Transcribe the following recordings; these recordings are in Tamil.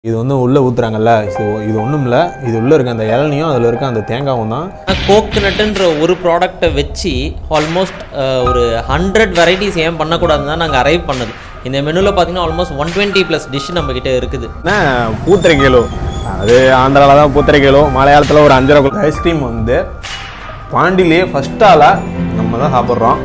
இது வந்து உள்ளே ஊற்றுறாங்கல்ல இது இது ஒன்றும் இல்லை இது உள்ளே இருக்க அந்த இளநியும் அதில் இருக்க அந்த தேங்காவும் தான் கோகனட்டுன்ற ஒரு ப்ராடக்ட்டை வச்சு ஆல்மோஸ்ட் ஒரு ஹண்ட்ரட் வெரைட்டிஸ் ஏன் பண்ணக்கூடாதுன்னு தான் நாங்கள் அரைவ் பண்ணது இந்த மெனுவில் பார்த்தீங்கன்னா almost one twenty plus dish நம்மக்கிட்ட இருக்குது என்ன பூத்திரைக்கேலோ அது ஆந்திராவில் தான் பூத்திரைக்கேலோ மலையாளத்தில் ஒரு அஞ்சரை குள்ள ஐஸ்கிரீம் வந்து பாண்டிலேயே ஃபஸ்ட் ஆளாக நம்ம தான் சாப்பிட்றோம்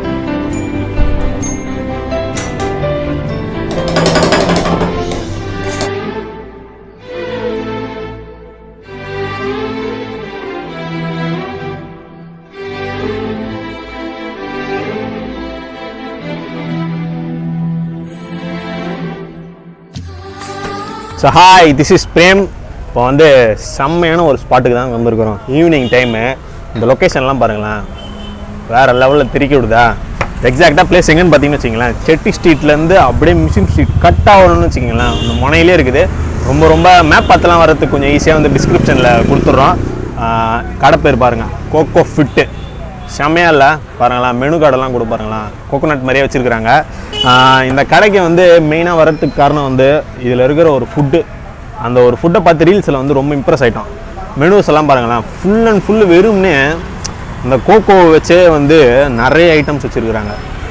so hi this is Prem இப்போ வந்து செம்மையான ஒரு ஸ்பாட்டுக்கு தான் வந்திருக்கிறோம் ஈவினிங் டைமு இந்த லொக்கேஷன்லாம் பாருங்களேன் வேறு லெவலில் திருக்கி விடுதா எக்ஸாக்டாக பிளேஸ் எங்கன்னு பார்த்தீங்கன்னு வச்சிங்களேன் செட்டி ஸ்ட்ரீட்லேருந்து அப்படியே மிஷின் ஸ்ட்ரீட் கட் ஆகணும்னு வச்சிங்களேன் அந்த முனையிலே இருக்குது ரொம்ப ரொம்ப மேப் பார்த்துலாம் வரதுக்கு கொஞ்சம் ஈஸியாக வந்து டிஸ்கிரிப்ஷனில் கொடுத்துட்றோம் ஆஹ் கடை பேர் பாருங்கள் கோகோ ஃபிட்டு செம்மையா இல்லை பாருங்களேன் மெனு கார்டெல்லாம் கூட பாருங்களேன் கோகோனட் மாதிரியே வச்சுருக்குறாங்க இந்த கடைக்கு வந்து மெயினாக வரதுக்கு காரணம் வந்து இதில் இருக்கிற ஒரு ஃபுட்டு அந்த ஒரு ஃபுட்டை பார்த்து ரீல்ஸில் வந்து ரொம்ப இம்ப்ரெஸ் ஆகிட்டோம் மெனுஸ் எல்லாம் பாருங்களேன் ஃபுல் அண்ட் ஃபுல் வெறும்னே இந்த கோகோ வச்சே வந்து நிறைய ஐட்டம்ஸ் வச்சுருக்குறாங்க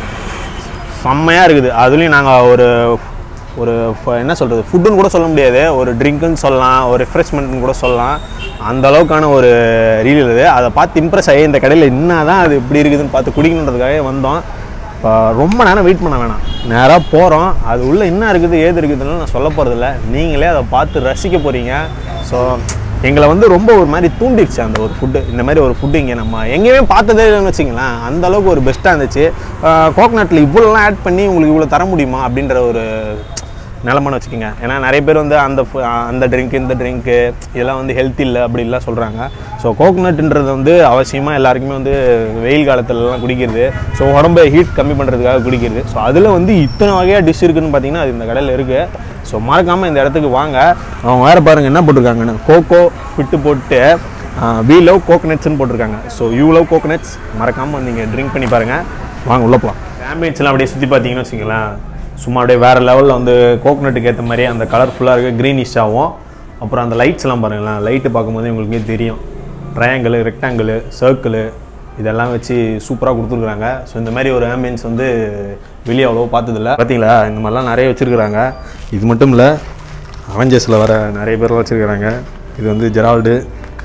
செம்மையாக இருக்குது அதுலேயும் நாங்கள் ஒரு ஒரு ஃப- என்ன சொல்கிறது ஃபுட்டுன்னு கூட சொல்ல முடியாது ஒரு ட்ரிங்க்குன்னு சொல்லலாம் ஒரு ரெஃப்ரெஷ்மெண்ட்னு கூட சொல்லலாம் அந்த அளவுக்கான ஒரு ரீல் இது அதை பார்த்து இம்ப்ரெஸ் ஆகி இந்த கடையில் என்ன தான் அது இப்படி இருக்குதுன்னு பார்த்து குடிக்கணுன்றதுக்காக வந்தோம் இப்போ ரொம்ப நேரம் வெயிட் பண்ண வேணாம் நேராக போகிறோம் அது உள்ளே என்ன இருக்குது ஏது இருக்குதுன்னு நான் சொல்ல போகிறதில்ல நீங்களே அதை பார்த்து ரசிக்க போகிறீங்க ஸோ எங்களை வந்து ரொம்ப ஒரு மாதிரி தூண்டிடுச்சு அந்த ஒரு ஃபுட்டு இந்த மாதிரி ஒரு ஃபுட்டு இங்கே நம்ம எங்கேயுமே பார்த்ததே இல்லைன்னு வச்சிங்களேன் அந்த அளவுக்கு ஒரு பெஸ்ட்டாக இருந்துச்சு கோகனட்டில் இவ்வளோலாம் ஆட் பண்ணி உங்களுக்கு இவ்வளோ தர முடியுமா அப்படின்ற ஒரு நிலமன்னு வச்சுக்கோங்க ஏன்னா நிறைய பேர் வந்து அந்த ஃபு- அந்த ட்ரிங்க் இந்த ட்ரிங்க்கு இதெல்லாம் வந்து ஹெல்த் இல்லை அப்படிலாம் சொல்கிறாங்க ஸோ கோகனட்டுன்றது வந்து அவசியமாக எல்லாருக்குமே வந்து வெயில் காலத்துலலாம் குடிக்கிறது ஸோ உடம்பை ஹீட் கம்மி பண்ணுறதுக்காக குடிக்கிறது ஸோ அதில் வந்து இத்தனை வகையாக டிஷ் இருக்குன்னு பார்த்தீங்கன்னா அது இந்த கடையில் இருக்குது ஸோ மறக்காமல் இந்த இடத்துக்கு வாங்க அவங்க வேறு பாருங்கள் என்ன போட்டிருக்காங்கன்னு கோகோ ஃபிட்டு போட்டு வி லவ் கோகனட்ஸ்னு போட்டிருக்காங்க ஸோ யூ லவ் கோகனட்ஸ் மறக்காமல் நீங்கள் ட்ரிங்க் பண்ணி பாருங்கள் வாங்க உள்ளே போகலாம் ஆம்பியன்ஸ்லாம் அப்படியே சுற்றி பார்த்தீங்கன்னு வச்சுங்களேன் சும்மா அப்படியே வேறு லெவலில் வந்து கோகனட்டுக்கு ஏற்ற மாதிரி அந்த கலர்ஃபுல்லாக இருக்க க்ரீனிஷாகவும் அப்புறம் அந்த லைட்ஸ்லாம் பாருங்களேன் லைட்டு பார்க்கும்போது உங்களுக்கே தெரியும் ட்ரையாங்கிள் ரெக்டாங்கிள் சர்க்கிள் இதெல்லாம் வச்சு சூப்பராக கொடுத்துருக்குறாங்க ஸோ இந்த மாதிரி ஒரு ஆம்பியன்ஸ் வந்து வெளியே அவ்வளோ பார்த்ததில்ல பார்த்தீங்களா இந்த மாதிரிலாம் நிறைய வச்சுருக்குறாங்க இது மட்டும் இல்லை அவெஞ்சர்ஸில் வர நிறைய பேர்லாம் வச்சுருக்குறாங்க இது வந்து ஜெரால்டு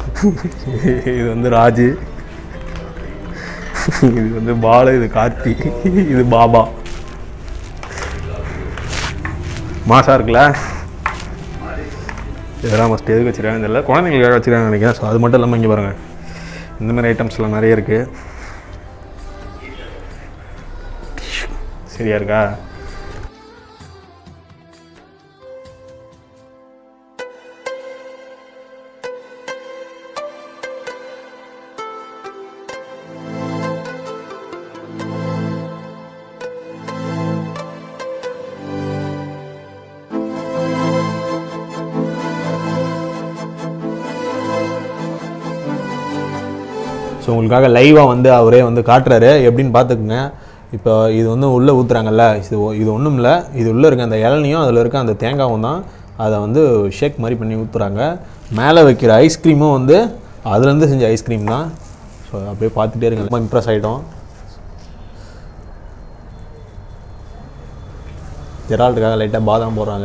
இது வந்து ராஜு இது வந்து பாலு இது கார்த்தி இது பாபா மாசா இருக்குல்ல இதெல்லாம் ஃபஸ்ட்டு எதுக்கு வச்சுருக்காங்க தெரியல குழந்தைங்களுக்காக வச்சுருக்காங்க நினைக்கிறேன் ஸோ அது மட்டும் இல்லாமல் இங்கே பாருங்கள் இந்த மாதிரி ஐட்டம்ஸ்லாம் நிறைய இருக்குது சரியா இருக்கா ஸோ உங்களுக்காக லைவாக வந்து அவரே வந்து காட்டுறாரு எப்படின்னு பார்த்துக்குங்க இப்போ இது வந்து உள்ளே ஊற்றுறாங்கல்ல இது ஒ- இது ஒன்றும் இல்லை இது உள்ளே இருக்க அந்த இளநியும் அதில் இருக்க அந்த தேங்காவும் தான் அதை வந்து ஷேக் மாதிரி பண்ணி ஊற்றுறாங்க மேலே வைக்கிற ஐஸ்கிரீமும் வந்து அதுலேருந்து செஞ்ச ஐஸ்கிரீம் தான் ஸோ அப்படியே பார்த்துட்டே இருங்க ரொம்ப இம்ப்ரெஸ் ஆகிட்டோம் ஜெரால்டுக்காக லைட்டாக பாதாம் போடுறாங்க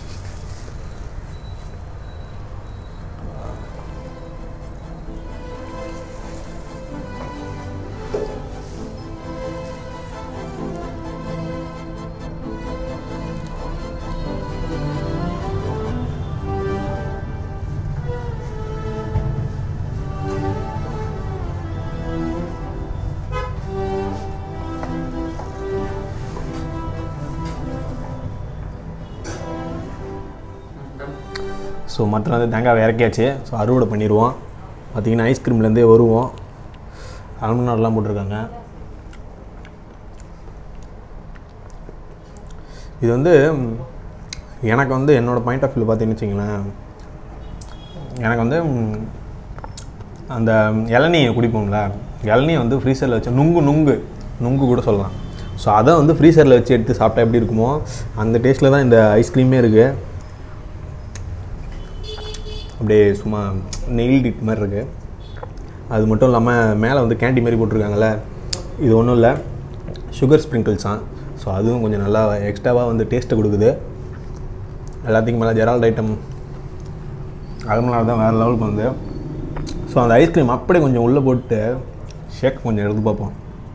ஸோ மற்ற வந்து தேங்காய் இறக்கியாச்சு ஸோ அறுவடை பண்ணிடுவோம் பார்த்தீங்கன்னா ஐஸ்கிரீம்லேருந்தே வருவோம் அலுமினார்லாம் போட்டிருக்காங்க இது வந்து ம், எனக்கு வந்து என்னோடய பாயிண்ட் ஆஃப் வியூ பார்த்தீங்கன்னு வச்சிங்களேன் எனக்கு வந்து ம், அந்த இளநியை குடிப்போம்ல இளநியை வந்து ஃப்ரீசரில் வச்சு நுங்கு நுங்கு நுங்கு கூட சொல்லலாம் ஸோ அதை வந்து ஃப்ரீசரில் வச்சு எடுத்து சாப்பிட்டா எப்படி இருக்குமோ அந்த டேஸ்ட்டில் தான் இந்த ஐஸ்கிரீமே இருக்குது அப்படியே சும்மா நெயில் டிட் மாதிரி இருக்குது அது மட்டும் இல்லாமல் மேலே வந்து கேண்டி மாதிரி போட்டிருக்காங்கல்ல இது ஒன்றும் இல்லை சுகர் ஸ்ப்ரிங்கிள்ஸ் தான் ஸோ அதுவும் கொஞ்சம் நல்லா எக்ஸ்ட்ராவாக வந்து டேஸ்ட்டை கொடுக்குது எல்லாத்துக்கும் மேலே ஜெரால்ட் ஐட்டம் அகமலாக தான் வேறு லெவலுக்கு வந்து ஸோ அந்த ஐஸ்கிரீம் அப்படியே கொஞ்சம் உள்ளே போட்டு ஷேக் கொஞ்சம் எடுத்து பார்ப்போம்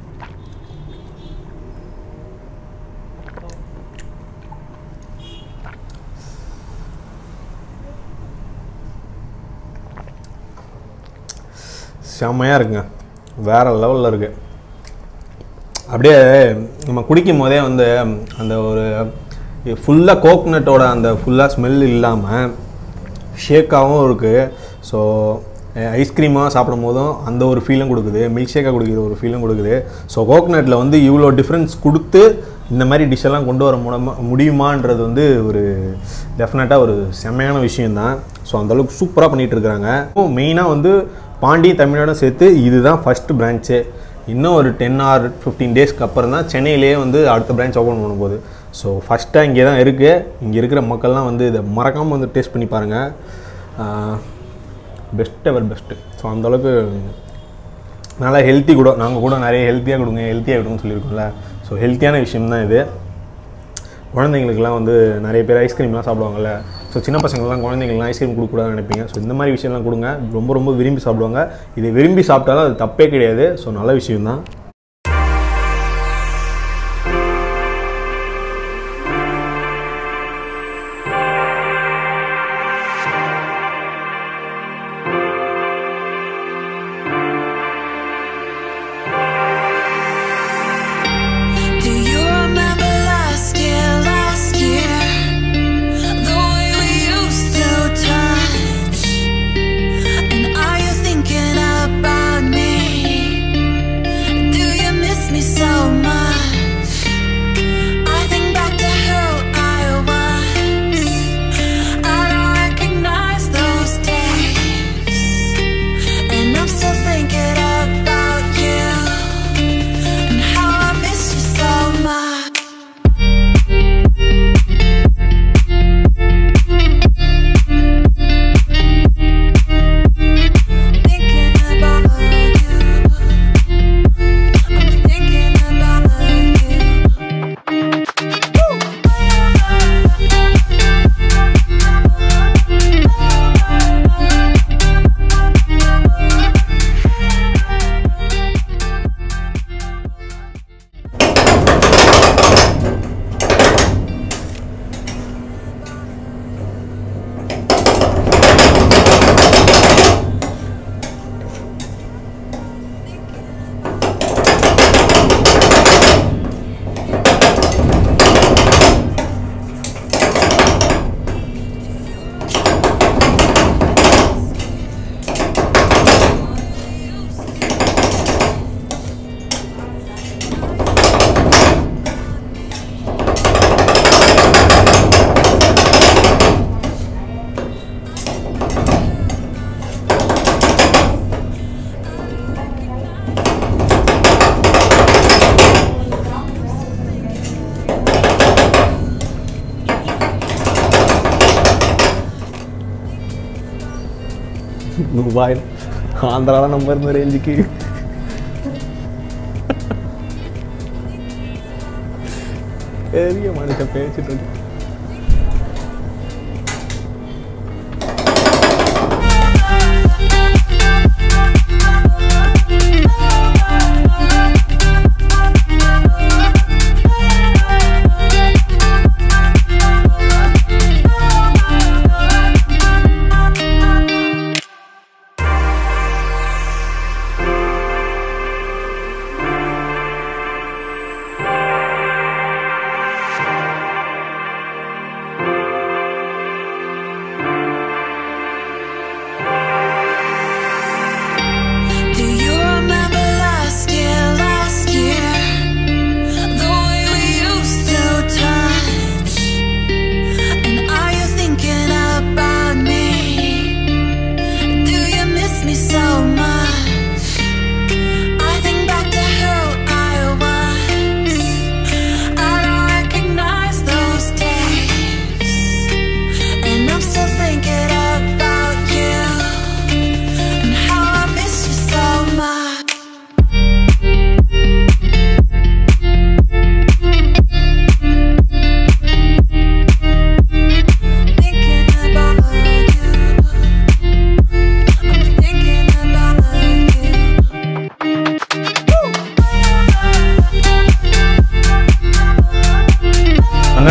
செம்மையாக இருக்குங்க வேறு லெவலில் இருக்குது அப்படியே நம்ம குடிக்கும் போதே வந்து அந்த ஒரு ஃபுல்லாக கோக்னட்டோட அந்த ஃபுல்லாக ஸ்மெல் இல்லாமல் ஷேக்காகவும் இருக்குது ஸோ ஐஸ்கிரீமாக சாப்பிடும் போதும் அந்த ஒரு ஃபீலும் கொடுக்குது மில்க் ஷேக்காக குடிக்கிற ஒரு ஃபீலும் கொடுக்குது ஸோ கோக்னட்டில் வந்து இவ்வளோ டிஃப்ரென்ஸ் கொடுத்து இந்த மாதிரி டிஷ்ஷெல்லாம் கொண்டு வர முடியுமா முடியுமான்றது வந்து ஒரு டெஃபினட்டாக ஒரு செம்மையான விஷயந்தான் ஸோ அந்தளவுக்கு சூப்பராக பண்ணிகிட்டு இருக்கிறாங்க மெயினாக வந்து பாண்டி தமிழ்நாடும் சேர்த்து இதுதான் ஃபஸ்ட்டு பிரான்ச்சே இன்னும் ஒரு டென் ஆர் ஃபிஃப்டீன் டேஸ்க்கு அப்புறம் தான் சென்னையிலேயே வந்து அடுத்த பிரான்ச் ஓப்பன் பண்ண போகுது ஸோ ஃபஸ்ட்டாக இங்கே தான் இருக்குது இங்கே இருக்கிற மக்கள்லாம் வந்து இதை மறக்காமல் வந்து டேஸ்ட் பண்ணி பாருங்கள் பெஸ்ட் எவர் பெஸ்ட்டு ஸோ அந்தளவுக்கு நல்லா ஹெல்த்தி கூட நாங்கள் கூட நிறைய ஹெல்த்தியாக கொடுங்க ஹெல்த்தியாக கொடுங்கன்னு சொல்லியிருக்கோம்ல ஸோ ஹெல்த்தியான விஷயம் தான் இது குழந்தைங்களுக்குலாம் வந்து நிறைய பேர் ஐஸ்கிரீம்லாம் சாப்பிடுவாங்கல்ல ஸோ சின்ன பசங்களுக்குலாம் குழந்தைங்களுக்குலாம் ஐஸ்கிரீம் கொடுக்கக்கூடாதுன்னு நினைப்பீங்க ஸோ இந்த மாதிரி விஷயம்லாம் கொடுங்க ரொம்ப ரொம்ப விரும்பி சாப்பிடுவாங்க இதை விரும்பி சாப்பிட்டாலும் அது தப்பே கிடையாது ஸோ நல்ல விஷயம்தான் Do you remember last year, last year? The way we used to touch. And are you thinking about me? Do you miss me so much? I think back to who I was. I don't recognize those days. And I'm still thinking about you. And how I miss you so much. Thinking about you. I'm thinking about you. துபாயில் ஆந்திராவில் நம்ம இருந்த ரேஞ்சுக்கு பெரிய மனுஷன் பேசிட்டு இருக்கு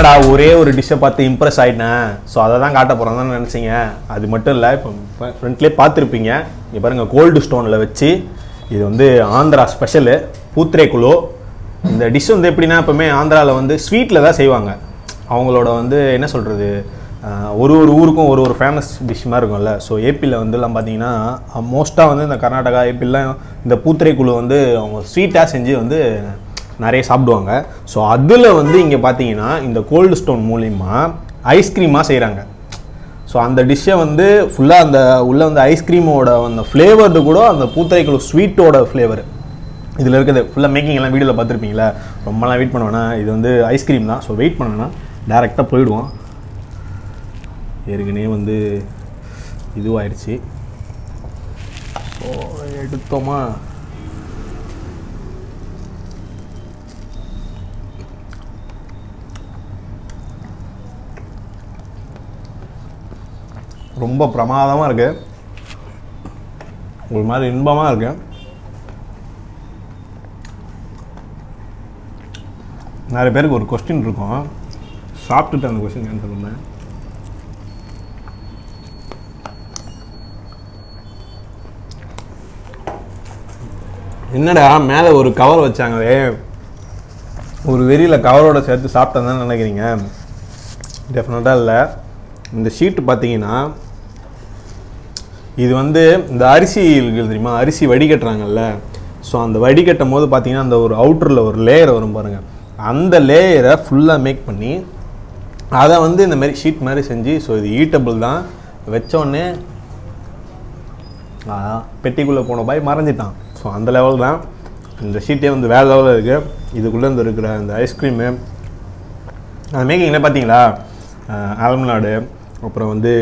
என்னடா ஒரே ஒரு டிஷ்ஷை பார்த்து இம்ப்ரெஸ் ஆயிட்டேன் ஸோ அதை தான் காட்ட போகிறோம் தான் நினச்சிங்க அது மட்டும் இல்லை இப்போ ஃப்ரண்ட்லேயே பார்த்துருப்பீங்க இங்கே பாருங்கள் கோல்டு ஸ்டோனில் வச்சு இது வந்து ஆந்திரா ஸ்பெஷலு பூத்ரே குழு இந்த டிஷ் வந்து எப்படின்னா எப்பவுமே ஆந்திராவில் வந்து ஸ்வீட்டில் தான் செய்வாங்க அவங்களோட வந்து என்ன சொல்கிறது ஒரு ஒரு ஊருக்கும் ஒரு ஒரு ஃபேமஸ் டிஷ் மாதிரி இருக்கும்ல ஸோ ஏபியில் வந்துலாம் பார்த்தீங்கன்னா மோஸ்ட்டாக வந்து இந்த கர்நாடகா ஏபிலாம் இந்த பூத்திரை குழு வந்து அவங்க ஸ்வீட்டாக செஞ்சு வந்து நிறைய சாப்பிடுவாங்க ஸோ அதில் வந்து இங்கே பார்த்தீங்கன்னா இந்த கோல்டு ஸ்டோன் மூலிமா ஐஸ்கிரீமாக செய்கிறாங்க ஸோ அந்த டிஷ்ஷை வந்து ஃபுல்லாக அந்த உள்ள வந்து ஐஸ்கிரீமோட அந்த ஃப்ளேவர்டு கூட அந்த பூத்தரைக்குழு ஸ்வீட்டோட ஃப்ளேவர் இதில் இருக்குது ஃபுல்லாக மேக்கிங் எல்லாம் வீடியோவில் பார்த்துருப்பீங்களா ரொம்பலாம் வெயிட் பண்ண வேணாம் இது வந்து ஐஸ்கிரீம் தான் ஸோ வெயிட் பண்ண வேணாம் டேரெக்டாக போயிடுவோம் ஏற்கனவே வந்து இதுவாயிடுச்சு ஸோ எடுத்தோமா ரொம்ப பிரமாதமாக இருக்கு ஒரு மாதிரி இன்பமாக இருக்கு நிறைய பேருக்கு ஒரு கொஸ்டின் இருக்கும் சாப்பிட்டுட்டு அந்த கொஸ்டின் ஆன்சர் பண்ணேன் என்னடா மேலே ஒரு கவர் வச்சாங்களே ஒரு வெறியில் கவரோட சேர்த்து சாப்பிட்டேன்னு நினைக்கிறீங்க டெஃபினட்டாக இல்லை இந்த ஷீட்டு பார்த்தீங்கன்னா இது வந்து இந்த அரிசி இருக்குது தெரியுமா அரிசி வடிகட்டுறாங்கல்ல ஸோ அந்த வடிகட்டும் போது பார்த்தீங்கன்னா அந்த ஒரு அவுட்டரில் ஒரு லேயர் வரும் பாருங்கள் அந்த லேயரை ஃபுல்லாக மேக் பண்ணி அதை வந்து இந்த மாதிரி ஷீட் மாதிரி செஞ்சு ஸோ இது ஈட்டபிள் தான் வச்சோடனே பெட்டிக்குள்ளே போன பாய் மறைஞ்சிட்டான் ஸோ அந்த லெவல் தான் இந்த ஷீட்டே வந்து வேறு லெவலில் இருக்குது இதுக்குள்ளே இருந்து இருக்கிற அந்த ஐஸ்கிரீமு அந்த மேக்கிங்கில் பார்த்தீங்களா ஆல்மநாடு அப்புறம் வந்து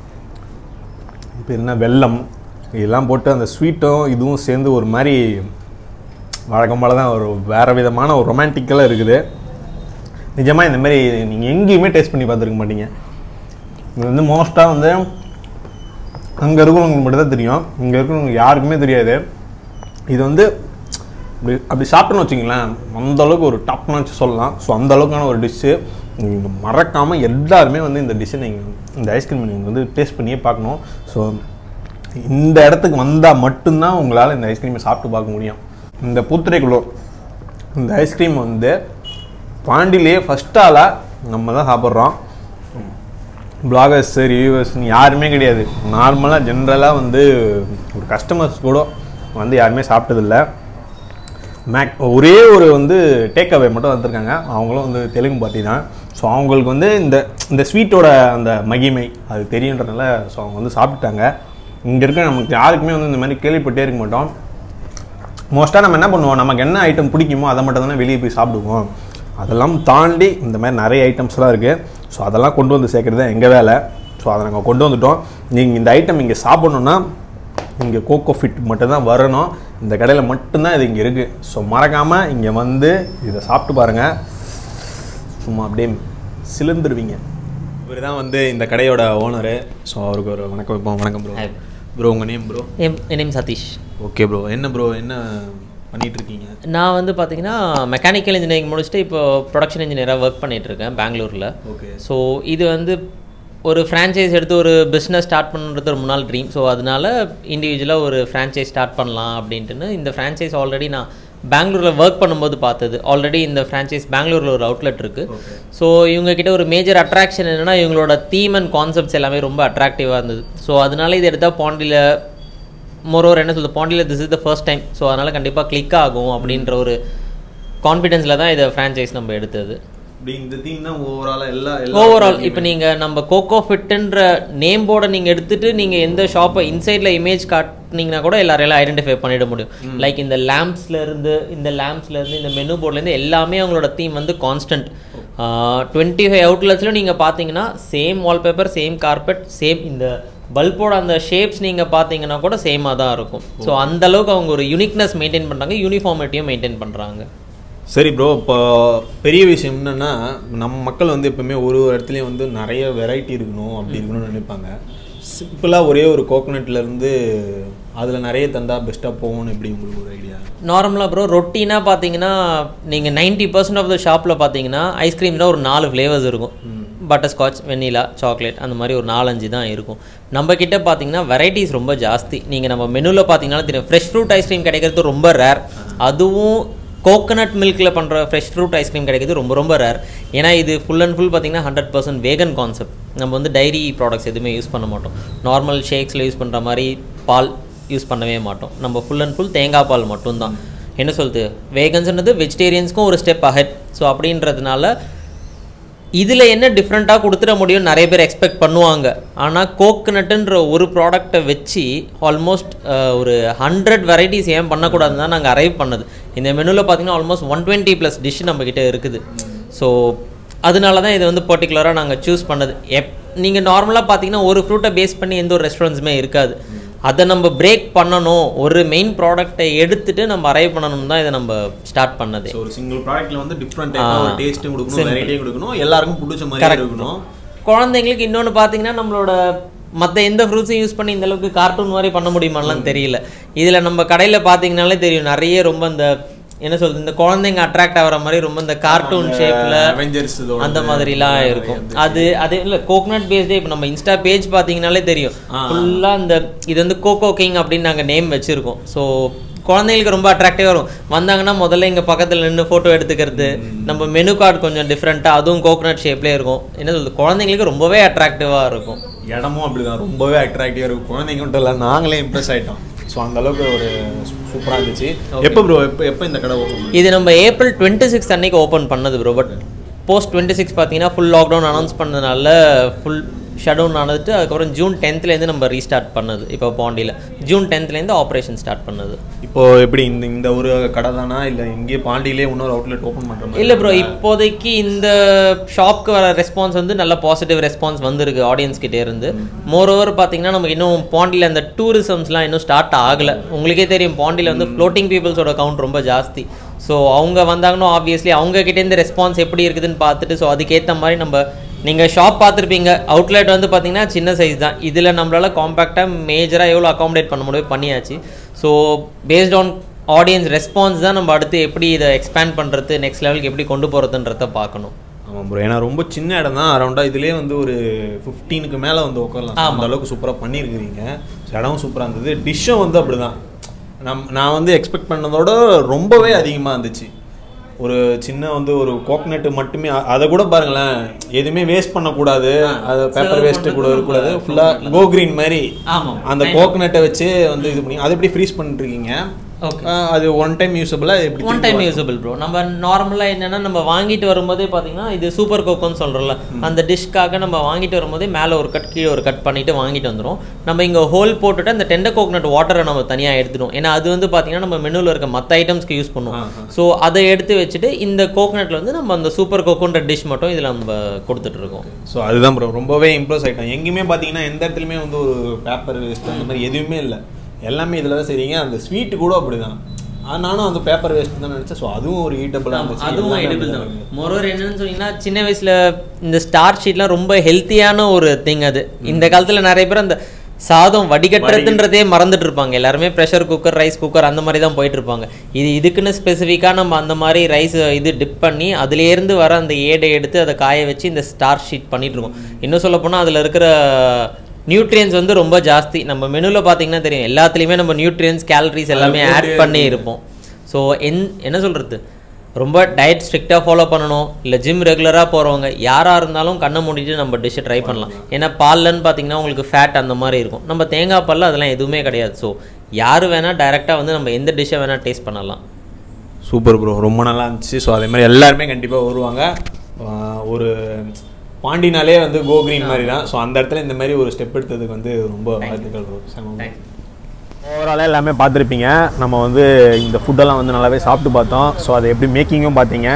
இப்போ என்ன வெல்லம் இதெல்லாம் போட்டு அந்த ஸ்வீட்டும் இதுவும் சேர்ந்து ஒரு மாதிரி வழக்கம் போல தான் ஒரு வேறு விதமான ஒரு ரொமான்டிக்கலாக இருக்குது நிஜமாக இந்த மாதிரி நீங்கள் எங்கேயுமே டேஸ்ட் பண்ணி பார்த்துருக்க மாட்டீங்க இது வந்து மோஸ்ட்டாக வந்து அங்கே இருக்கிறவங்களுக்கு மட்டும் தான் தெரியும் இங்கே இருக்கிறவங்க யாருக்குமே தெரியாது இது வந்து அப்படி அப்படி சாப்பிட்டோன்னு வச்சிங்களேன் அந்த அளவுக்கு ஒரு டாப் நாச்சு சொல்லலாம் ஸோ அந்த அளவுக்கான ஒரு டிஷ்ஷு நீங்கள் மறக்காமல் எல்லாருமே வந்து இந்த டிஷ்ஷை நீங்கள் இந்த ஐஸ்கிரீம் நீங்கள் வந்து டேஸ்ட் பண்ணியே பார்க்கணும் ஸோ இந்த இடத்துக்கு வந்தால் மட்டும்தான் உங்களால் இந்த ஐஸ்கிரீமை சாப்பிட்டு பார்க்க முடியும் இந்த பூத்துரைக்குள்ளோ இந்த ஐஸ்கிரீம் வந்து பாண்டிலேயே ஃபஸ்ட் ஆளாக நம்ம தான் சாப்பிட்றோம் பிளாகர்ஸ் ரிவ்யூவர்ஸ் யாருமே கிடையாது நார்மலாக ஜென்ரலாக வந்து ஒரு கஸ்டமர்ஸ் கூட வந்து யாருமே சாப்பிட்டதில்ல மேக் ஒரே ஒரு வந்து டேக் அவே மட்டும் வந்திருக்காங்க அவங்களும் வந்து தெலுங்கு பார்ட்டி தான் ஸோ அவங்களுக்கு வந்து இந்த இந்த ஸ்வீட்டோட அந்த மகிமை அது தெரியுன்றதுனால ஸோ அவங்க வந்து சாப்பிட்டுட்டாங்க இங்கே இருக்க நமக்கு யாருக்குமே வந்து இந்த மாதிரி கேள்விப்பட்டே இருக்க மாட்டோம் மோஸ்ட்டாக நம்ம என்ன பண்ணுவோம் நமக்கு என்ன ஐட்டம் பிடிக்குமோ அதை மட்டும் தானே வெளியே போய் சாப்பிடுவோம் அதெல்லாம் தாண்டி இந்த மாதிரி நிறைய ஐட்டம்ஸ்லாம் இருக்குது ஸோ அதெல்லாம் கொண்டு வந்து சேர்க்குறது தான் எங்கள் வேலை ஸோ அதை நாங்கள் கொண்டு வந்துட்டோம் நீங்கள் இந்த ஐட்டம் இங்கே சாப்பிட்ணுன்னா இங்கே கோகோ ஃபிட் மட்டும்தான் வரணும் இந்த கடையில் மட்டும்தான் இது இங்கே இருக்குது ஸோ மறக்காமல் இங்கே வந்து இதை சாப்பிட்டு பாருங்கள் சும்மா அப்படியே சிலிந்துருவீங்க இவர் தான் வந்து இந்த கடையோட ஓனரு ஸோ அவருக்கு ஒரு வணக்கம் வைப்போம் வணக்கம் ப்ரோ Hi. ப்ரோ உங்கள் நேம் ப்ரோ என் என் நேம் சதீஷ் ஓகே ப்ரோ என்ன ப்ரோ என்ன பண்ணிட்டு இருக்கீங்க நான் வந்து பார்த்தீங்கன்னா மெக்கானிக்கல் இன்ஜினியரிங் முடிச்சுட்டு இப்போ ப்ரொடக்ஷன் இன்ஜினியராக ஒர்க் பண்ணிட்டு இருக்கேன் பெங்களூரில் ஓகே ஸோ இது வந்து ஒரு ஃப்ரான்ச்சைஸ் எடுத்து ஒரு பிஸ்னஸ் ஸ்டார்ட் பண்ணுறது ஒரு முன்னாள் ட்ரீம் ஸோ அதனால இண்டிவிஜுவலாக ஒரு ஃப்ரான்ச்சைஸ் ஸ்டார்ட் பண்ணலாம் அப்படின்ட்டுன்னு இந்த ஃப்ரான்ச்சைஸ் ஆல்ரெடி நான் பெங்களூரில் ஒர்க் பண்ணும்போது பார்த்தது ஆல்ரெடி இந்த ஃப்ரான்ச்சைஸ் பெங்களூரில் ஒரு அவுட்லெட் இருக்குது ஸோ இவங்க கிட்ட ஒரு மேஜர் அட்ராக்ஷன் என்னென்னா இவங்களோட தீம் அண்ட் கான்செப்ட்ஸ் எல்லாமே ரொம்ப அட்ராக்டிவாக இருந்தது ஸோ அதனால இது எடுத்தால் பாண்டியில் மொரோவர் என்ன சொல்லுது பாண்டியில் this is the first time so அதனால் கண்டிப்பாக கிளிக் ஆகும் அப்படின்ற ஒரு கான்ஃபிடென்ஸில் தான் இதை ஃப்ரான்ச்சைஸ் நம்ம எடுத்தது இப்படி இந்த தீம் தான் ஓவராலாக எல்லா ஓவரால் இப்போ நீங்கள் நம்ம கோகோ ஃபிட்டுன்ற நேம் போர்டை நீங்கள் எடுத்துட்டு நீங்கள் எந்த ஷாப்பை இன்சைடில் இமேஜ் காட்டினீங்கன்னா கூட எல்லாரையும் ஐடென்டிஃபை பண்ணிட முடியும் லைக் இந்த lamps-ல இருந்து இந்த lamps-ல இருந்து இந்த மெனு போர்ட்லேருந்து எல்லாமே அவங்களோட தீம் வந்து கான்ஸ்டன்ட் டுவெண்ட்டி ஃபைவ் அவுட்லெட்ஸ்லையும் நீங்கள் பார்த்தீங்கன்னா same wallpaper same carpet same இந்த பல்போட அந்த ஷேப்ஸ் நீங்கள் பார்த்தீங்கன்னா கூட சேமாக தான் இருக்கும் ஸோ அந்த அளவுக்கு அவங்க ஒரு யூனிக்னஸ் மெயின்டைன் பண்ணுறாங்க யூனிஃபார்மிட்டியும் மெயின்டைன் பண்ணுறாங்க சரி ப்ரோ இப்போ பெரிய விஷயம் என்னன்னா நம்ம மக்கள் வந்து எப்பவுமே ஒரு ஒரு இடத்துலையும் வந்து நிறைய வெரைட்டி இருக்கணும் அப்படி இருக்கணும்னு நினைப்பாங்க சிம்பிளாக ஒரே ஒரு கோகோனட்ல இருந்து அதில் நிறைய தந்தா பெஸ்ட்டாக போகும்னு எப்படி உங்களுக்கு ஒரு ஐடியா நார்மலாக ப்ரோ ரொட்டீனாக பார்த்தீங்கன்னா நீங்கள் நைன்ட்டி பர்சன்ட் ஆஃப் த ஷாப்பில் பார்த்தீங்கன்னா ஐஸ்கிரீமில் ஒரு நாலு ஃப்ளேவர்ஸ் இருக்கும் பட்டர்ஸ்காட்ச் வெண்ணிலா சாக்லேட் அந்த மாதிரி ஒரு நாலஞ்சு தான் இருக்கும் நம்ம கிட்ட பார்த்தீங்கன்னா வெரைட்டிஸ் ரொம்ப ஜாஸ்தி நீங்கள் நம்ம மெனுவில் பார்த்தீங்கன்னா தெரியும் ஃப்ரெஷ் ஃப்ரூட் ஐஸ்கிரீம் கிடைக்கிறது ரொம்ப ரேர் அதுவும் கோகனட் மில்கில் பண்ணுற ஃப்ரெஷ் ஃப்ரூட் ஐஸ்கிரீம் கிடைக்கிறது ரொம்ப ரொம்ப ரேர் ஏன்னா இது ஃபுல் அண்ட் ஃபுல் பார்த்தீங்கன்னா ஹண்ட்ரட் பர்சன்ட் வேகன் கான்செப்ட் நம்ம வந்து டைரி ப்ராடக்ட்ஸ் எதுவுமே யூஸ் பண்ண மாட்டோம் நார்மல் ஷேக்ஸில் யூஸ் பண்ணுற மாதிரி பால் யூஸ் பண்ணவே மாட்டோம் நம்ம ஃபுல் அண்ட் ஃபுல் தேங்காய் பால் மட்டும்தான் என்ன சொல்லுது வேகன்ஸ்ன்றது வெஜிடேரியன்ஸ்க்கும் ஒரு ஸ்டெப் அஹெட் ஸோ அப்படின்றதுனால இதில் என்ன டிஃப்ரெண்ட்டாக கொடுத்துட முடியும் நிறைய பேர் எக்ஸ்பெக்ட் பண்ணுவாங்க ஆனால் கோகனட்டுன்ற ஒரு ப்ராடக்ட்டை வச்சு ஆல்மோஸ்ட் ஒரு ஹண்ட்ரட் வெரைட்டிஸ் ஏன் பண்ணக்கூடாதுன்னு தான் நாங்கள் அரைவ் பண்ணது இந்த மெனுவில் பார்த்தீங்கன்னா almost one twenty plus dish நம்மக்கிட்ட இருக்குது ஸோ அதனால தான் இதை வந்து பர்டிகுலராக நாங்கள் சூஸ் பண்ணது எப் நீங்கள் நார்மலாக பார்த்தீங்கன்னா ஒரு ஃப்ரூட்டை பேஸ் பண்ணி எந்த ஒரு ரெஸ்டாரண்ட்ஸுமே இருக்காது அதை நம்ம பிரேக் பண்ணணும் ஒரு மெயின் ப்ராடக்ட்டை எடுத்துட்டு நம்ம அரைவ் பண்ணணும் தான் இதை நம்ம ஸ்டார்ட் பண்ணதே ஸோ ஒரு சிங்கிள் ப்ராடக்ட்ல வந்து டிஃப்ரெண்ட் டைப்பாக டேஸ்ட்டும் கொடுக்கணும் வெரைட்டியும் கொடுக்கணும் எல்லாருக்கும் பிடிச்ச மாதிரி இருக்கணும் குழந்தைங்களுக்கு இன்னொன்று பார்த்தீங்கன்னா நம்மளோட மற்ற எந்த ஃப்ரூட்ஸையும் யூஸ் பண்ணி இந்த அளவுக்கு கார்ட்டூன் மாதிரி பண்ண முடியுமாலாம் தெரியல இதில் நம்ம கடையில் பார்த்தீங்கனாலே தெரியும் நிறைய ரொம்ப இந்த என்ன சொல்றது இந்த குழந்தைங்க அட்ராக்ட் ஆகிற மாதிரி ரொம்ப இந்த கார்ட்டூன் ஷேப்பில் அவெஞ்சர்ஸ் அந்த மாதிரிலாம் இருக்கும் அது அது இல்லை கோகனட் பேஸ்டே இப்போ நம்ம இன்ஸ்டா பேஜ் பார்த்தீங்கனாலே தெரியும் ஃபுல்லாக இந்த இது வந்து கோகோ கிங் அப்படின்னு நாங்கள் நேம் வச்சுருக்கோம் ஸோ குழந்தைங்களுக்கு ரொம்ப அட்ராக்டிவாக இருக்கும் வந்தாங்கன்னா முதல்ல இங்கே பக்கத்தில் நின்று ஃபோட்டோ எடுத்துக்கிறது நம்ம மெனு கார்டு கொஞ்சம் டிஃப்ரெண்ட்டாக அதுவும் கோகனட் ஷேப்லேயே இருக்கும் என்ன சொல்றது குழந்தைங்களுக்கு ரொம்பவே அட்ராக்டிவாக இருக்கும் இடமும் அப்படிதான் ரொம்பவே அட்ராக்டிவாக இருக்கும் குழந்தைங்க மட்டும் இல்லை நாங்களே இம்ப்ரெஸ் ஆயிட்டோம் ஸோ அந்த அளவுக்கு ஒரு சூப்பராக இருந்துச்சு எப்போ ப்ரோ எப்போ எப்போ இந்த கடை ஓப்பன் இது நம்ம ஏப்ரல் டுவெண்ட்டி சிக்ஸ் அன்னைக்கு ஓப்பன் பண்ணது bro but post twenty six பார்த்தீங்கன்னா ஃபுல் லாக்டவுன் அனௌன்ஸ் பண்ணதுனால ஃபுல் ஷடவுன் ஆனதுட்டு அதுக்கப்புறம் ஜூன் டென்த்லேருந்து நம்ம ரீஸ்டார்ட் பண்ணது இப்போ பாண்டியில் ஜூன் டென்த்லேருந்து ஆப்ரேஷன் ஸ்டார்ட் பண்ணது இப்போ எப்படி இந்த இந்த ஒரு கடை தானா இல்லை இங்கேயே பாண்டியிலே இன்னொரு அவுட்லெட் ஓப்பன் பண்ணுற மாதிரி இல்லை ப்ரோ இப்போதைக்கு இந்த ஷாப்க்கு வர ரெஸ்பான்ஸ் வந்து நல்ல பாசிட்டிவ் ரெஸ்பான்ஸ் வந்திருக்கு ஆடியன்ஸ் கிட்டே இருந்து மோர் ஓவர் பார்த்தீங்கன்னா நமக்கு இன்னும் பாண்டியில் அந்த டூரிசம்ஸ்லாம் இன்னும் ஸ்டார்ட் ஆகலை உங்களுக்கே தெரியும் பாண்டியில் வந்து ஃப்ளோட்டிங் பீப்புள்ஸோட கவுண்ட் ரொம்ப ஜாஸ்தி ஸோ அவங்க வந்தாங்கன்னா ஆப்வியஸ்லி அவங்க கிட்டேருந்து ரெஸ்பான்ஸ் எப்படி இருக்குதுன்னு பார்த்துட்டு ஸோ அதுக்கேற்ற மாதிரி நம்ம நீங்கள் ஷாப் பார்த்துருப்பீங்க அவுட்லெட் வந்து பார்த்தீங்கன்னா சின்ன சைஸ் தான் இதில் நம்மளால் காம்பேக்டாக மேஜராக எவ்வளோ அகாமடேட் பண்ண முடியும் பண்ணியாச்சு so based on audience response தான் நம்ம அடுத்து எப்படி இதை எக்ஸ்பேண்ட் பண்ணுறது நெக்ஸ்ட் லெவலுக்கு எப்படி கொண்டு போகிறதுன்றத பார்க்கணும் ஆமாம் ப்ரோ ஏன்னா ரொம்ப சின்ன இடம் தான் அரௌண்டாக இதுலேயே வந்து ஒரு ஃபிஃப்டீனுக்கு மேலே வந்து உட்காரலாம் அந்த அளவுக்கு சூப்பராக பண்ணியிருக்கிறீங்க இடமும் சூப்பராக இருந்தது டிஷ்ஷும் வந்து அப்படிதான் நம் நான் வந்து எக்ஸ்பெக்ட் பண்ணதோட ரொம்பவே அதிகமாக இருந்துச்சு ஒரு சின்ன வந்து ஒரு கோகனட் மட்டுமே அ- அதை கூட பாருங்களேன் எதுவுமே வேஸ்ட் பண்ணக்கூடாது அது பேப்பர் வேஸ்ட்டு கூட இருக்கக்கூடாது ஃபுல்லாக கோ கிரீன் மாதிரி ஆமாம் அந்த கோகனட்டை வச்சு வந்து இது பண்ணி அதை எப்படி ஃப்ரீஸ் பண்ணிட்டு இருக்கீங்க Okay. அஹ் அது ஒன் டைம் யூஸபிளாக எப்படி ஒன் டைம் யூஸபிள் ப்ரோ நம்ம நார்மலாக என்னன்னா நம்ம வாங்கிட்டு வரும்போதே பார்த்தீங்கன்னா இது சூப்பர் கோக்கோன்னு சொல்கிறோம்ல அந்த டிஷ்க்காக நம்ம வாங்கிட்டு வரும்போதே மேலே ஒரு கட் கீழே ஒரு கட் பண்ணிட்டு வாங்கிட்டு வந்துடும் நம்ம இங்கே ஹோல் போட்டுட்டு அந்த டெண்டர் கோகனட் வாட்டரை நம்ம தனியாக எடுத்துடும் ஏன்னா அது வந்து பார்த்தீங்கன்னா நம்ம மெனுவில் இருக்க மற்ற ஐட்டம்ஸ்க்கு யூஸ் பண்ணுவோம் ஸோ அதை எடுத்து வச்சுட்டு இந்த கோகனட்ல வந்து நம்ம அந்த சூப்பர் கோகோன்ற டிஷ் மட்டும் இதில் நம்ம கொடுத்துட்டு இருக்கோம் ஸோ அதுதான் ப்ரோ ரொம்பவே இம்ப்ரெஸ் ஆகிட்டேன் எங்கேயுமே பார்த்தீங்கன்னா எந்த இடத்துலையுமே வந்து ஒரு பேப்பர் வேஸ்ட் அந்த மாதிரி எதுவுமே இல்லை எல்லாமே இதில் தான் செய்றீங்க அந்த ஸ்வீட் கூட அப்படிதான் ஆ, நானும் அந்த பேப்பர் வேஸ்ட் தான் நினச்சேன் ஸோ அதுவும் ஒரு ஈட்டபிளாக இருந்துச்சு அதுவும் எல்லாமே edible தான் அப்படிதான். மொரோர் என்னன்னு சொன்னீங்கன்னா சின்ன வயசுல இந்த ஸ்டார் ஷீட்லாம் ரொம்ப ஹெல்த்தியான ஒரு திங் அது இந்த காலத்துல நிறைய பேர் அந்த சாதம் வடிகட்டுறதுன்றதே மறந்துட்டு இருப்பாங்க எல்லாருமே ப்ரெஷர் குக்கர் ரைஸ் குக்கர் அந்த மாதிரி தான் போயிட்டு இருப்பாங்க இது இதுக்குன்னு ஸ்பெசிஃபிக்காக நம்ம அந்த மாதிரி ரைஸ் இது டிப் பண்ணி அதுலேருந்து வர அந்த ஏடை எடுத்து அதை காய வச்சு இந்த ஸ்டார் ஷீட் பண்ணிட்டு இருக்கோம் இன்னும் சொல்ல போனால் அதில் இருக்கிற நியூட்ரியன்ஸ் வந்து ரொம்ப ஜாஸ்தி நம்ம மெனுவில் பார்த்தீங்கன்னா தெரியும் எல்லாத்துலேயுமே நம்ம நியூட்ரியன்ஸ் கேலரிஸ் எல்லாமே ஆட் பண்ணி இருப்போம் ஸோ என் என்ன சொல்கிறது ரொம்ப டயட் ஸ்ட்ரிக்டாக ஃபாலோ பண்ணணும் இல்லை ஜிம் ரெகுலராக போகிறவங்க யாராக இருந்தாலும் கண்ணை மூடிட்டு நம்ம டிஷ்ஷை ட்ரை பண்ணலாம் ஏன்னா பால்லன்னு பார்த்தீங்கன்னா உங்களுக்கு ஃபேட் அந்த மாதிரி இருக்கும் நம்ம தேங்காய் பால்ல அதெல்லாம் எதுவுமே கிடையாது ஸோ யார் வேணால் டைரெக்டாக வந்து நம்ம எந்த டிஷ்ஷை வேணால் டேஸ்ட் பண்ணலாம் சூப்பர் ப்ரோ ரொம்ப நல்லா இருந்துச்சு ஸோ அதே மாதிரி எல்லாருமே கண்டிப்பாக வருவாங்க ஆஹ் ஒரு பாண்டினாலே வந்து கோ கிரீன் மாதிரி தான் ஸோ அந்த இடத்துல இந்த மாதிரி ஒரு ஸ்டெப் எடுத்ததுக்கு வந்து ரொம்ப வாழ்த்துக்கள் ப்ரோ தேங்க்ஸ் ஓவராலாக எல்லாமே பார்த்துருப்பீங்க நம்ம வந்து இந்த ஃபுட்டெல்லாம் வந்து நல்லாவே சாப்பிட்டு பார்த்தோம் ஸோ அதை எப்படி மேக்கிங்கும் பார்த்தீங்க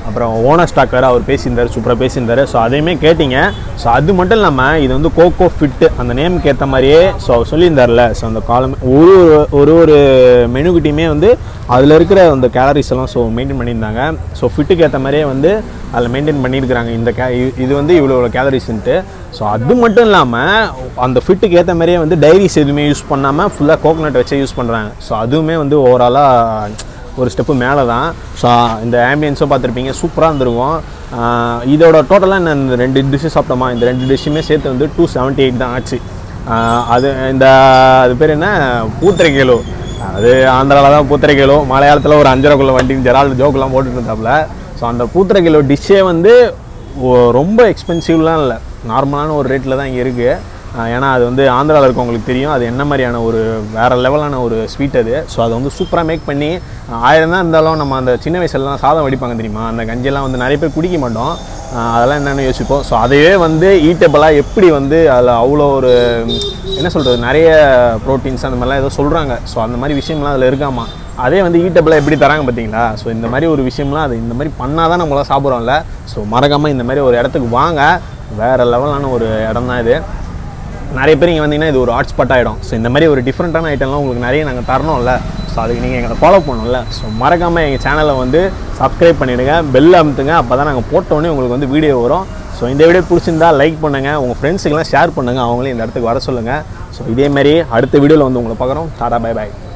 அப்புறம் ஓனர் ஸ்டாக் வேறு அவர் பேசியிருந்தார் சூப்பராக பேசியிருந்தார் ஸோ அதையுமே கேட்டிங்க ஸோ அது மட்டும் இல்லாமல் இது வந்து கோகோ ஃபிட்டு அந்த நேமுக்கு ஏற்ற மாதிரியே ஸோ அவர் சொல்லியிருந்தார்ல ஸோ அந்த காலம் ஒரு ஒரு ஒரு மெனுக்கிட்டையுமே வந்து அதில் இருக்கிற அந்த கேலரிஸ் எல்லாம் ஸோ மெயின்டைன் பண்ணியிருந்தாங்க ஸோ ஃபிட்டுக்கு ஏற்ற மாதிரியே வந்து அதில் மெயின்டைன் பண்ணியிருக்கிறாங்க இந்த கே இ- இது வந்து இவ்வளோ இவ்வளோ கேலரிஸ்ன்ட்டு ஸோ அது மட்டும் இல்லாமல் அந்த ஃபிட்டுக்கு ஏற்ற மாதிரியே வந்து டைரிஸ் எதுவுமே யூஸ் பண்ணாமல் ஃபுல்லாக கோகோனட் வச்சே யூஸ் பண்ணுறாங்க ஸோ அதுவுமே வந்து ஓவராலாக ஒரு ஸ்டெப்பு மேலே தான் ஸோ இந்த ஆம்பியன்ஸும் பார்த்துருப்பீங்க சூப்பராக இருந்திருக்கும் ஆஹ் இதோட டோட்டலாக நான் இந்த ரெண்டு டிஷ்ஷு சாப்பிட்டோமா இந்த ரெண்டு டிஷ்ஷுமே சேர்த்து வந்து டூ செவன்ட்டி எயிட் தான் ஆச்சு ஆஹ் அது இந்த அது பேர் என்ன பூத்திரை கிலோ அது ஆந்திராவில் தான் பூத்திரை கிலோ மலையாளத்தில் ஒரு அஞ்சரைக்குள்ள வண்டி ஜெரால் ஜோக்கெல்லாம் போட்டுட்டு இருந்தாப்புல ஸோ அந்த பூத்திரை கிலோ டிஷ்ஷே வந்து ஒ- ரொம்ப எக்ஸ்பென்சிவ்லாம் இல்லை நார்மலான ஒரு ரேட்டில் தான் இங்கே இருக்குது ஆஹ் ஏன்னா அது வந்து ஆந்திராவில் இருக்கவங்களுக்கு தெரியும் அது என்ன மாதிரியான ஒரு வேறு லெவலான ஒரு ஸ்வீட் அது ஸோ அதை வந்து சூப்பராக மேக் பண்ணி ஆஹ் ஆயிரம் தான் இருந்தாலும் நம்ம அந்த சின்ன வயசுலலாம் சாதம் வடிப்பாங்க தெரியுமா அந்த கஞ்சியெல்லாம் வந்து நிறைய பேர் குடிக்க மாட்டோம் ஆஹ் அதெல்லாம் என்னென்னு யோசிப்போம் ஸோ அதையே வந்து ஈட்டபிளாக எப்படி வந்து அதில் அவ்வளோ ஒரு ம், என்ன சொல்கிறது நிறைய ப்ரோட்டீன்ஸ் அந்த மாதிரிலாம் ஏதோ சொல்கிறாங்க ஸோ அந்த மாதிரி விஷயம்லாம் அதில் இருக்காமா அதே வந்து ஈட்டபிளாக எப்படி தராங்க பார்த்தீங்களா ஸோ இந்த மாதிரி ஒரு விஷயம்லாம் அது இந்த மாதிரி பண்ணால் தான் நம்மளாம் சாப்பிட்றோம்ல ஸோ மறக்காமல் இந்த மாதிரி ஒரு இடத்துக்கு வாங்க வேறு லெவலான ஒரு இடம் தான் இது நிறைய பேர் இங்கே வந்தீங்கன்னா இது ஒரு ஹாட் ஸ்பாட் ஆகிடும் ஸோ இந்த மாதிரி ஒரு டிஃப்ரெண்ட்டான ஐட்டம்லாம் உங்களுக்கு நிறைய நாங்கள் தரணும்ல ஸோ அதுக்கு நீங்கள் எங்களை ஃபாலோ பண்ணணும்ல ஸோ மறக்காமல் எங்கள் சேனலை வந்து சப்ஸ்கிரைப் பண்ணிவிடுங்க பெல் அமுத்துங்க அப்போ தான் நாங்கள் போட்டோன்னே உங்களுக்கு வந்து வீடியோ வரும் ஸோ இந்த வீடியோ பிடிச்சிருந்தா லைக் பண்ணுங்கள் உங்கள் ஃப்ரெண்ட்ஸுக்கெல்லாம் ஷேர் பண்ணுங்கள் அவங்களையும் இந்த இடத்துக்கு வர சொல்லுங்கள் ஸோ இதே மாதிரி அடுத்த வீடியோவில் வந்து உங்களை பார்க்குறோம் டாடா பை பாய்